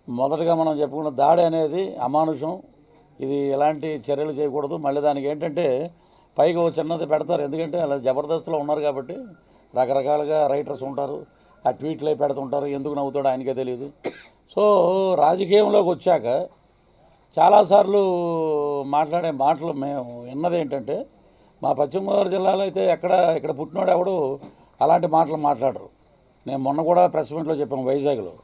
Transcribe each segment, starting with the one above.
మొదటగా మనం చెప్పుకున్న దాడి అనేది అమానుషం ఇది ఎలాంటి చర్యలు చేయకూడదు మళ్ళీ దానికి ఏంటంటే పైకి ఓ చిన్నది పెడతారు ఎందుకంటే అలా జబర్దస్త్లో ఉన్నారు కాబట్టి రకరకాలుగా రైటర్స్ ఉంటారు ఆ ట్వీట్లే పెడుతుంటారు ఎందుకు నవ్వుతాడో ఆయనకే తెలియదు సో రాజకీయంలోకి వచ్చాక చాలాసార్లు మాట్లాడే మాటలు మేము విన్నది ఏంటంటే మా పశ్చిమ గోదావరి జిల్లాలో అయితే ఎక్కడ ఇక్కడ పుట్టినోడు ఎవడు అలాంటి మాటలు మాట్లాడరు నేను మొన్న కూడా ప్రెస్ మీట్లో చెప్పాను వైజాగ్లో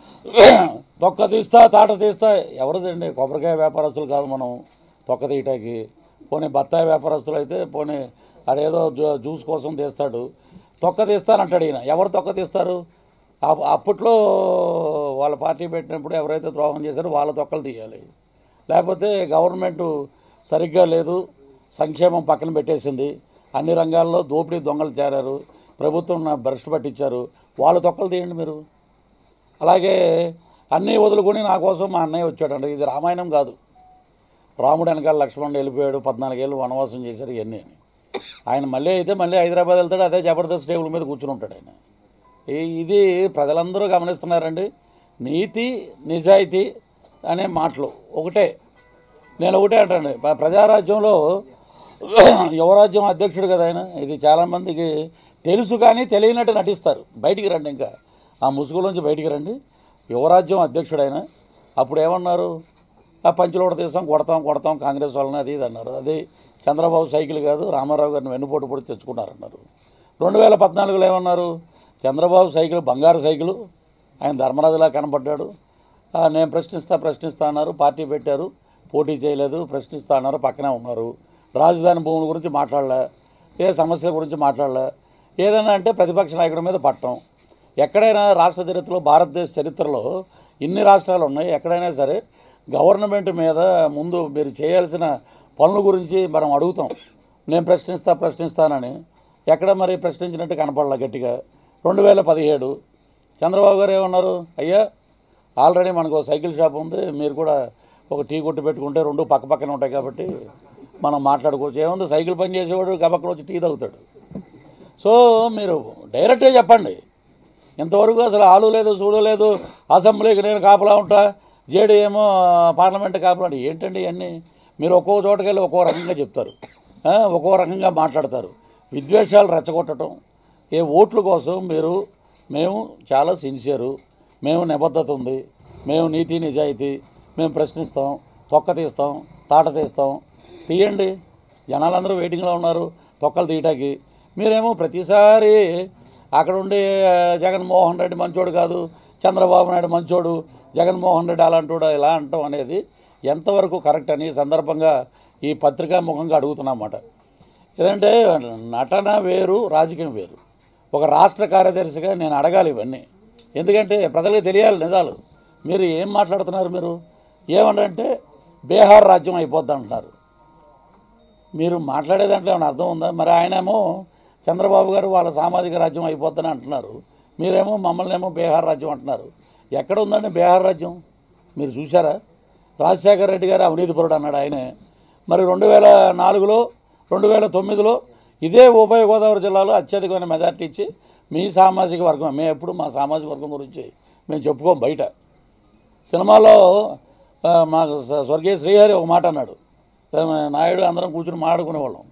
తొక్క తీస్తా తాట తీస్తా ఎవరిదండి కొబ్బరికాయ వ్యాపారస్తులు కాదు మనం తొక్క తీయటానికి పోనీ బత్తాయి వ్యాపారస్తులు అయితే పోనీ ఆడేదో జ్యూ- జ్యూస్ కోసం తీస్తాడు తొక్క తీస్తానంటాడు ఈయన ఎవరు తొక్క తీస్తారు అప్- అప్పట్లో వాళ్ళ పార్టీ పెట్టినప్పుడు ఎవరైతే ద్రోహం చేశారో వాళ్ళ తొక్కలు తీయాలి లేకపోతే గవర్నమెంట్ సరిగ్గా లేదు సంక్షేమం పక్కన పెట్టేసింది అన్ని రంగాల్లో దోపిడీ దొంగలు చేరారు ప్రభుత్వం నా భ్రష్టు పట్టించారు వాళ్ళ తొక్కలు తీయండి మీరు అలాగే అన్నీ వదులుకొని నా కోసం మా అన్నయ్య వచ్చాడండి ఇది రామాయణం కాదు రాముడు వెనకాల లక్ష్మణుడు వెళ్ళిపోయాడు పద్నాలుగేళ్ళు వనవాసం చేశారు ఇవన్నీ అని ఆయన మళ్ళీ అయితే మళ్ళీ హైదరాబాద్ వెళ్తాడు అదే జబర్దస్త్ టేబుల్ మీద కూర్చుని ఉంటాడు ఆయన ఈ- ఇది ప్రజలందరూ గమనిస్తున్నారండి నీతి నిజాయితీ అనే మాటలు ఒకటే నేను ఒకటే అంటాను ప్ర- ప్రజారాజ్యంలో యువరాజ్యం అధ్యక్షుడు కదా ఆయన ఇది చాలామందికి తెలుసు కానీ తెలియనట్టు నటిస్తారు బయటికి రండి ఇంకా ఆ ముసుగులోంచి బయటికి రండి యువరాజ్యం అధ్యక్షుడు ఆయన అప్పుడు ఏమన్నారు ఆ పంచులోడ తీసాం కొడతాం కొడతాం కాంగ్రెస్ వాళ్ళని అది ఇది అన్నారు అది చంద్రబాబు సైకిల్ కాదు రామారావు గారిని వెన్నుపోటు పొడి తెచ్చుకున్నారన్నారు రెండు వేల పద్నాలుగులో ఏమన్నారు చంద్రబాబు సైకిల్ బంగారు సైకిల్ ఆయన ధర్మరాజులా కనబడ్డాడు ఆ, నేను ప్రశ్నిస్తా ప్రశ్నిస్తా అన్నారు పార్టీ పెట్టారు పోటీ చేయలేదు ప్రశ్నిస్తా అన్నారు పక్కనే ఉన్నారు రాజధాని భూముల గురించి మాట్లాడలే ఏ సమస్యల గురించి మాట్లాడలే ఏదైనా అంటే ప్రతిపక్ష నాయకుడి మీద పట్టం ఎక్కడైనా రాష్ట్ర చరిత్రలో భారతదేశ చరిత్రలో ఇన్ని రాష్ట్రాలు ఉన్నాయి ఎక్కడైనా సరే గవర్నమెంట్ మీద ముందు మీరు చేయాల్సిన పనుల గురించి మనం అడుగుతాం నేను ప్రశ్నిస్తా ప్రశ్నిస్తానని ఎక్కడ మరి ప్రశ్నించినట్టు కనపడాల గట్టిగా రెండు వేల పదిహేడు చంద్రబాబు గారు ఏమన్నారు అయ్యా ఆల్రెడీ మనకు ఒక సైకిల్ షాప్ ఉంది మీరు కూడా ఒక టీ కొట్టు పెట్టుకుంటే రెండు పక్క పక్కన ఉంటాయి కాబట్టి మనం మాట్లాడుకోవచ్చు ఏముంది సైకిల్ పని చేసేవాడు గబక్కన వచ్చి టీ తాగుతాడు సో మీరు డైరెక్ట్గా చెప్పండి ఇంతవరకు అసలు ఆలు లేదు చూడు లేదు అసెంబ్లీకి నేను కాపలా ఉంటా జేడీ ఏమో పార్లమెంట్ కాపలా అంటే ఏంటండి ఇవన్నీ మీరు ఒక్కో చోటకి వెళ్ళి ఒక్కో రకంగా చెప్తారు ఆ, ఒక్కో రకంగా మాట్లాడతారు విద్వేషాలు రెచ్చగొట్టడం ఏ ఓట్ల కోసం మీరు మేము చాలా సిన్సియరు మేము నిబద్ధత ఉంది మేము నీతి నిజాయితీ మేము ప్రశ్నిస్తాం తొక్క తీస్తాం తాట తీస్తాం తీయండి జనాలందరూ వెయిటింగ్లో ఉన్నారు తొక్కలు తీయటానికి మీరేమో ప్రతిసారి అక్కడ ఉండి ఆ, జగన్మోహన్ రెడ్డి మంచోడు కాదు చంద్రబాబు నాయుడు మంచోడు జగన్మోహన్ రెడ్డి అలాంటోడు ఇలా అంటాం అనేది ఎంతవరకు కరెక్ట్ అని ఈ సందర్భంగా ఈ పత్రికా ముఖంగా అడుగుతున్నమాట ఏదంటే నటన వేరు రాజకీయం వేరు ఒక రాష్ట్ర కార్యదర్శిగా నేను అడగాలి ఇవన్నీ ఎందుకంటే ప్రజలకు తెలియాలి నిజాలు మీరు ఏం మాట్లాడుతున్నారు మీరు ఏమనంటే బీహార్ రాజ్యం అయిపోద్ది అంటున్నారు మీరు మాట్లాడే దాంట్లో ఏమైనా అర్థం ఉందా మరి ఆయనేమో చంద్రబాబు గారు వాళ్ళ సామాజిక రాజ్యం అయిపోద్దని అంటున్నారు మీరేమో మమ్మల్ని ఏమో బీహార్ రాజ్యం అంటున్నారు ఎక్కడ ఉందండి బీహార్ రాజ్యం మీరు చూసారా రాజశేఖర రెడ్డి గారు అవినీతిపరుడు అన్నాడు ఆయనే మరి రెండు వేల నాలుగులో రెండు వేల తొమ్మిదిలో ఇదే ఉభయ గోదావరి జిల్లాలో అత్యధికమైన మెజార్టీ ఇచ్చి మీ సామాజిక వర్గం మేము ఎప్పుడు మా సామాజిక వర్గం గురించి మేము చెప్పుకోం బయట సినిమాలో ఆ, మా స- స్వర్గీయ శ్రీహరి ఒక మాట అన్నాడు ఆ, నాయుడు అందరం కూర్చుని మాట్లాడుకునేవాళ్ళం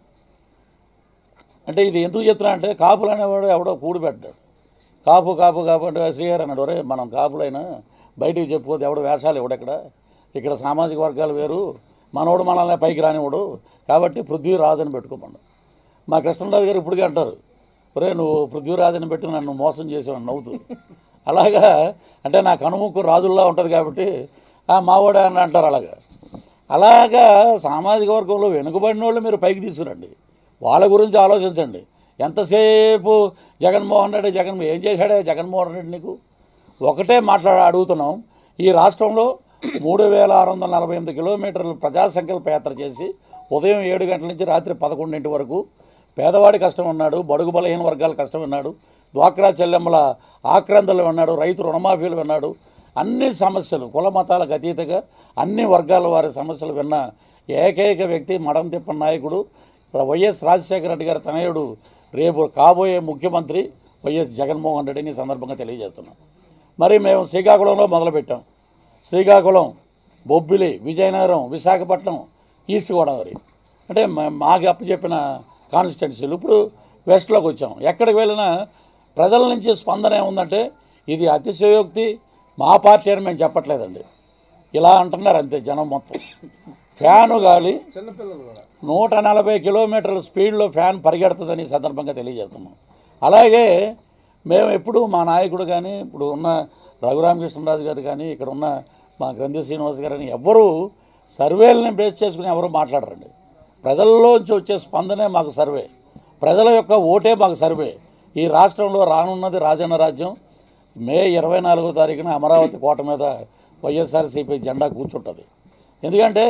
అంటే ఇది ఎందుకు చెప్తున్నా అంటే కాపులు అనేవాడు ఎవడో కూడి పెట్టాడు కాపు కాపు కాపు అంటే శ్రీహరి అన్నాడు ఒరే మనం కాపులైనా బయటికి చెప్పుకోదు ఎవడు వేషాలు ఎవడెక్కడ ఇక్కడ సామాజిక వర్గాలు వేరు మనోడు మనల్ని పైకి రానివాడు కాబట్టి పృథ్వీరాజుని పెట్టుకోమన్నాడు మా కృష్ణరాజు గారు ఇప్పటికే అంటారు ఒరే నువ్వు పృథ్వీరాజుని పెట్టి నన్ను మోసం చేసావు నవ్వుతూ అలాగా అంటే నా కనుముక్కు రాజుల్లా ఉంటుంది కాబట్టి ఆ మావాడే అని అంటారు అలాగా అలాగా సామాజిక వర్గంలో వెనుకబడిన వాళ్ళు మీరు పైకి తీసుకురండి వాళ్ళ గురించి ఆలోచించండి ఎంతసేపు జగన్మోహన్ రెడ్డి జగన్ ఏం చేశాడే జగన్మోహన్ రెడ్డి నీకు ఒకటే మాట్లాడ అడుగుతున్నాం ఈ రాష్ట్రంలో మూడు వేల ఆరు వందల నలభై ఎనిమిది కిలోమీటర్లు ప్రజా సంకల్ప యాత్ర చేసి ఉదయం ఏడు గంటల నుంచి రాత్రి పదకొండింటి వరకు పేదవాడి కష్టం ఉన్నాడు బడుగు బలహీన వర్గాల కష్టం ఉన్నాడు డ్వాక్రా చెల్లెమ్మల ఆక్రందలు విన్నాడు రైతు రుణమాఫీలు విన్నాడు అన్ని సమస్యలు కుల మతాలకు అతీతంగా అన్ని వర్గాల వారి సమస్యలు విన్న ఏకైక వ్యక్తి మడం తిప్ప నాయకుడు వైఎస్ రాజశేఖర రెడ్డి గారి తనయుడు రేపు కాబోయే ముఖ్యమంత్రి వైఎస్ జగన్మోహన్ రెడ్డిని ఈ సందర్భంగా తెలియజేస్తున్నాం మరి మేము శ్రీకాకుళంలో మొదలుపెట్టాం శ్రీకాకుళం బొబ్బిలి విజయనగరం విశాఖపట్నం ఈస్ట్ గోదావరి అంటే మా- మాకు అప్పచెప్పిన కాన్స్టిట్యున్సీలు ఇప్పుడు వెస్ట్లోకి వచ్చాం ఎక్కడికి వెళ్ళినా ప్రజల నుంచి స్పందన ఏముందంటే ఇది అతిశయోక్తి మా పార్టీ అని మేము చెప్పట్లేదండి ఇలా అంటున్నారు అంతే జనం మొత్తం ఫ్యాను గాలి చిన్నపిల్లలు కూడా నూట నలభై కిలోమీటర్ల స్పీడ్లో ఫ్యాన్ పరిగెడుతుందని ఈ సందర్భంగా తెలియజేస్తున్నాం అలాగే మేము ఎప్పుడు మా నాయకుడు కానీ ఇప్పుడు ఉన్న రఘురామకృష్ణరాజు గారు కానీ ఇక్కడ ఉన్న మా గ్రంథి శ్రీనివాస్ గారు కానీ ఎవ్వరూ సర్వేలని బేస్ చేసుకుని ఎవరు మాట్లాడరండి ప్రజల్లోంచి వచ్చే స్పందనే మాకు సర్వే ప్రజల యొక్క ఓటే మాకు సర్వే ఈ రాష్ట్రంలో రానున్నది రాజన్న రాజ్యం మే ఇరవై నాలుగో తారీఖున అమరావతి కోట మీద వైఎస్ఆర్సీపీ జెండా కూర్చుంటుంది ఎందుకంటే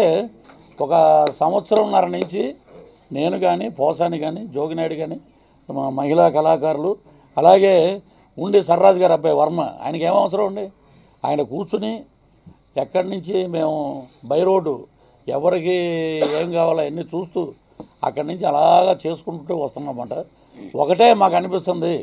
ఒక సంవత్సరంన్నర నుంచి నేను కానీ పోసాని కానీ జోగినాయుడు కానీ మా మహిళా కళాకారులు అలాగే ఉండి సర్రాజు గారు అబ్బాయి వర్మ ఆయనకి ఏం అవసరం ఉండి ఆయన కూర్చుని ఎక్కడి నుంచి మేము బై రోడ్డు ఎవరికి ఏం కావాలో అన్నీ చూస్తూ అక్కడి నుంచి అలాగా చేసుకుంటూ వస్తున్నామంట ఒకటే మాకు అనిపిస్తుంది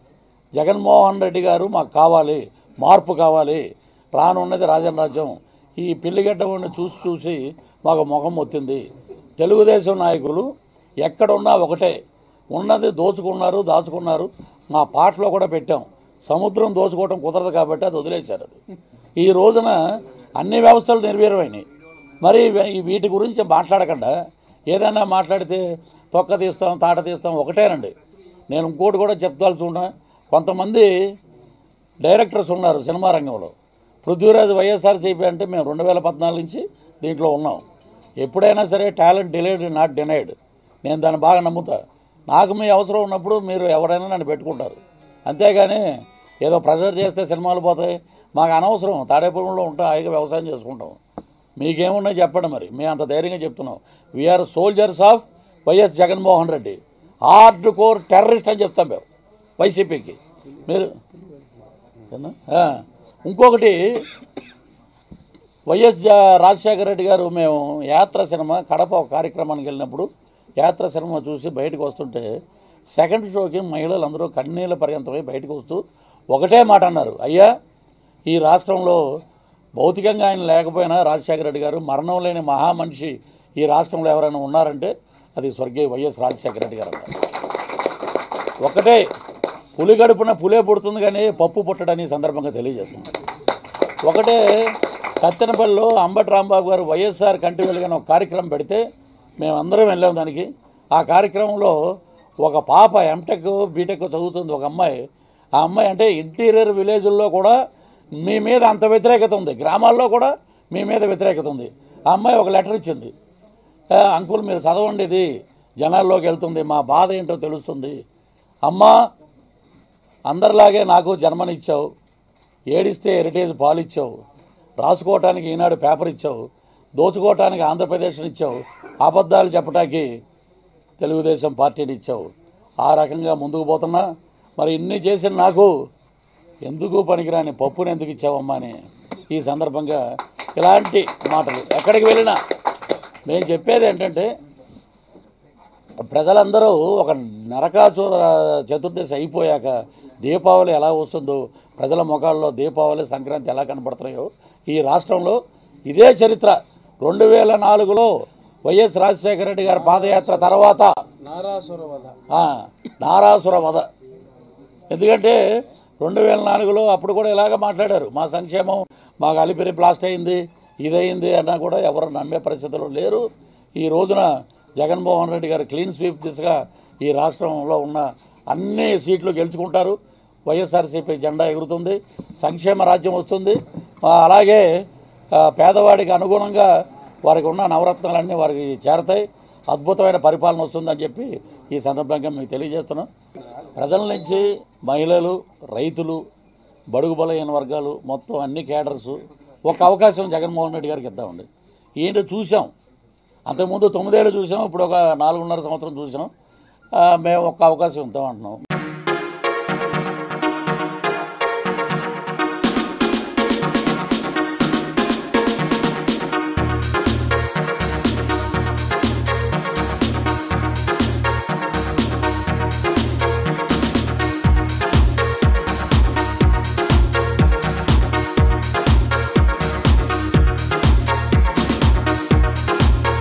జగన్మోహన్ రెడ్డి గారు మాకు కావాలి మార్పు కావాలి రానున్నది రాజన్ రాజ్యం ఈ పిల్లిగడ్డ వాడిని చూసి చూసి మాకు ముఖం వచ్చింది తెలుగుదేశం నాయకులు ఎక్కడున్నా ఒకటే ఉన్నది దోచుకున్నారు దాచుకున్నారు మా పాటలో కూడా పెట్టాం సముద్రం దోచుకోవడం కుదరదు కాబట్టి అది వదిలేశారు అది ఈ రోజున అన్ని వ్యవస్థలు నిర్వీర్యమైనాయి మరి వీ- వీటి గురించి మాట్లాడకుండా ఏదైనా మాట్లాడితే తొక్క తీస్తాం తాట తీస్తాం ఒకటేనండి నేను ఇంకోటి కూడా చెప్తాల్చుకున్నా కొంతమంది డైరెక్టర్స్ ఉన్నారు సినిమా రంగంలో పృథ్వీరాజ్ వైఎస్ఆర్సీపీ అంటే మేము రెండు వేల పద్నాలుగు నుంచి దీంట్లో ఉన్నాం ఎప్పుడైనా సరే టాలెంట్ డిలేడ్ నాట్ డినైడ్ నేను దాన్ని బాగా నమ్ముతా నాకు మీ అవసరం ఉన్నప్పుడు మీరు ఎవరైనా నన్ను పెట్టుకుంటారు అంతేగాని ఏదో ప్రెజర్ చేస్తే సినిమాలు పోతాయి మాకు అనవసరం తాడేపురంలో ఉంటాం హాయిగా వ్యవసాయం చేసుకుంటాం మీకేమున్నాయి చెప్పండి మరి మేము అంత ధైర్యంగా చెప్తున్నాం we are soldiers of YS Jaganmohan Reddy hardcore terrorist అని చెప్తాం మేము వైసీపీకి మీరు ఏనా? ఆ, ఇంకొకటి వైఎస్ జా- రాజశేఖర రెడ్డి గారు మేము యాత్ర సినిమా కడప ఒక కార్యక్రమానికి వెళ్ళినప్పుడు యాత్ర సినిమా చూసి బయటకు వస్తుంటే సెకండ్ షోకి మహిళలు అందరూ కన్నీళ్ళ పర్యంతమై బయటకు వస్తూ ఒకటే మాట అన్నారు అయ్యా ఈ రాష్ట్రంలో భౌతికంగా ఆయన లేకపోయినా రాజశేఖర రెడ్డి గారు మరణం లేని మహామనిషి ఈ రాష్ట్రంలో ఎవరైనా ఉన్నారంటే అది స్వర్గీయ వైఎస్ రాజశేఖర రెడ్డి గారు అన్నారు ఒకటే పులి గడుపున పులే పుడుతుంది కానీ పప్పు పుట్టడని ఈ సందర్భంగా తెలియజేస్తున్నాను ఒకటే సత్తెనపల్లిలో అంబటి రాంబాబు గారు వైఎస్ఆర్ కంటి వెలుగని ఒక కార్యక్రమం పెడితే మేమందరం వెళ్ళాం దానికి ఆ కార్యక్రమంలో ఒక పాప ఎంటెక్ బీటెక్ చదువుతుంది ఒక అమ్మాయి ఆ అమ్మాయి అంటే ఇంటీరియర్ విలేజ్ల్లో కూడా మీ మీద అంత వ్యతిరేకత ఉంది గ్రామాల్లో కూడా మీ మీద వ్యతిరేకత ఉంది ఆ అమ్మాయి ఒక లెటర్ ఇచ్చింది "ఆ, అంకుల్ మీరు చదవండి ఇది జనాల్లోకి వెళ్తుంది మా బాధ ఏంటో తెలుస్తుంది అమ్మా అందరిలాగే నాకు జన్మనిచ్చావు ఏడిస్తే హెరిటేజ్ పాలు ఇచ్చావు రాసుకోవటానికి ఈనాడు పేపర్ ఇచ్చావు దోచుకోవటానికి ఆంధ్రప్రదేశ్ని ఇచ్చావు అబద్ధాలు చెప్పటానికి తెలుగుదేశం పార్టీని ఇచ్చావు ఆ రకంగా ముందుకు పోతున్నా మరి ఇన్ని చేసిన నాకు ఎందుకు పనికిరాని పప్పుని ఎందుకు ఇచ్చావమ్మా అని ఈ సందర్భంగా ఇలాంటి మాటలు ఎక్కడికి వెళ్ళినా మేము చెప్పేది ఏంటంటే ప్రజలందరూ ఒక నరకాసుర చతుర్దశి అయిపోయాక దీపావళి ఎలా వస్తుందో ప్రజల ముఖాల్లో దీపావళి సంక్రాంతి ఎలా కనబడుతున్నాయో ఈ రాష్ట్రంలో ఇదే చరిత్ర రెండు వేల నాలుగులో వైఎస్ రాజశేఖర రెడ్డి గారి పాదయాత్ర తర్వాత నారాసుర వధ ఆ, నారాసుర వధ ఎందుకంటే రెండు వేల నాలుగులో అప్పుడు కూడా ఇలాగ మాట్లాడారు మా సంక్షేమం మాకు అలిపిరి బ్లాస్ట్ అయింది ఇదయింది అన్నా కూడా ఎవరు నమ్మే పరిస్థితుల్లో లేరు ఈ రోజున జగన్మోహన్ రెడ్డి గారు క్లీన్ స్వీప్ దిశగా ఈ రాష్ట్రంలో ఉన్న అన్ని సీట్లు గెలుచుకుంటారు వైఎస్ఆర్సీపీ జెండా ఎగురుతుంది సంక్షేమ రాజ్యం వస్తుంది ఆ, అలాగే ఆ, పేదవాడికి అనుగుణంగా వారికి ఉన్న నవరత్నాలన్నీ వారికి చేరతాయి అద్భుతమైన పరిపాలన వస్తుందని చెప్పి ఈ సందర్భంగా మీకు తెలియజేస్తున్నాం ప్రజల నుంచి మహిళలు రైతులు బడుగు బలహీన వర్గాలు మొత్తం అన్ని కేడర్స్ ఒక అవకాశం జగన్మోహన్ రెడ్డి గారికి ఇద్దామండి ఏంటో చూసాం అంతకుముందు తొమ్మిదేళ్ళు చూసాం ఇప్పుడు ఒక నాలుగున్నర సంవత్సరం చూసాం ఆ, మేము ఒక్క అవకాశం ఇద్దాం అంటున్నాం